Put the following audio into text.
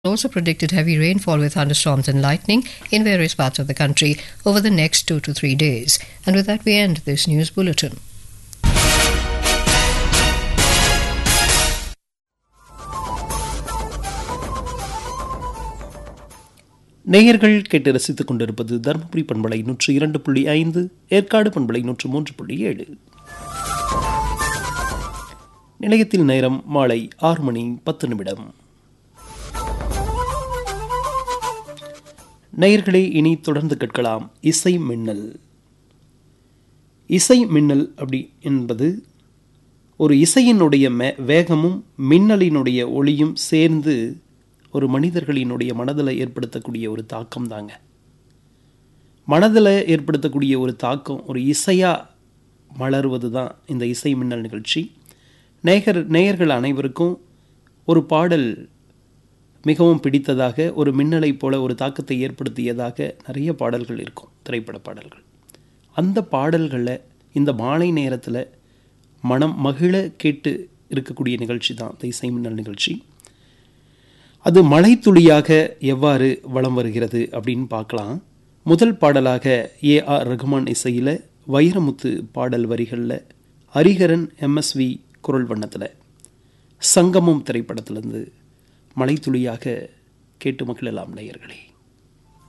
also predicted heavy rainfall with thunderstorms and lightning in various parts of the country over the next two to three days. And with that, we end this news bulletin. நேயர்கள் கேட்டு ரசித்துக் கொண்டிருப்பது தருமபுரி பண்பலை நூற்று இரண்டு புள்ளி ஐந்து ஏற்காடு பண்பலை நூற்று மூன்று புள்ளி ஏழு நிலையத்தில் நேரம் மாலை ஆறு மணி பத்து நிமிடம் நேயர்களே இனி தொடர்ந்து கேட்கலாம் இசை மின்னல் இசை மின்னல் அப்படி என்பது ஒரு இசையினுடைய மே வேகமும் மின்னலினுடைய ஒளியும் சேர்ந்து ஒரு மனிதர்களினுடைய மனதில் ஏற்படுத்தக்கூடிய ஒரு தாக்கம் தாங்க மனதில் ஏற்படுத்தக்கூடிய ஒரு தாக்கம் ஒரு இசையாக மலர்வது தான் இந்த இசை மின்னல் நிகழ்ச்சி நேயர் நேயர்கள் அனைவருக்கும் ஒரு பாடல் மிகவும் பிடித்ததாக ஒரு மின்னலை போல ஒரு தாக்கத்தை ஏற்படுத்தியதாக நிறைய பாடல்கள் இருக்கும் திரைப்பட பாடல்கள் அந்த பாடல்களை இந்த மாலை நேரத்தில் மனம் மகிழ கேட்டு இருக்கக்கூடிய நிகழ்ச்சி தான் இந்த இசை மின்னல் நிகழ்ச்சி அது மழைத்துளியாக எவ்வாறு வலம் வருகிறது அப்படின்னு பார்க்கலாம் முதல் பாடலாக ஏ ஆர் ரகுமான் இசையில் வைரமுத்து பாடல் வரிகளில் ஹரிஹரன் எம்எஸ்வி குரல் வண்ணத்தில் சங்கமம் திரைப்படத்திலிருந்து மழைத்துளியாக கேட்டு மகிழலாம் நேயர்களே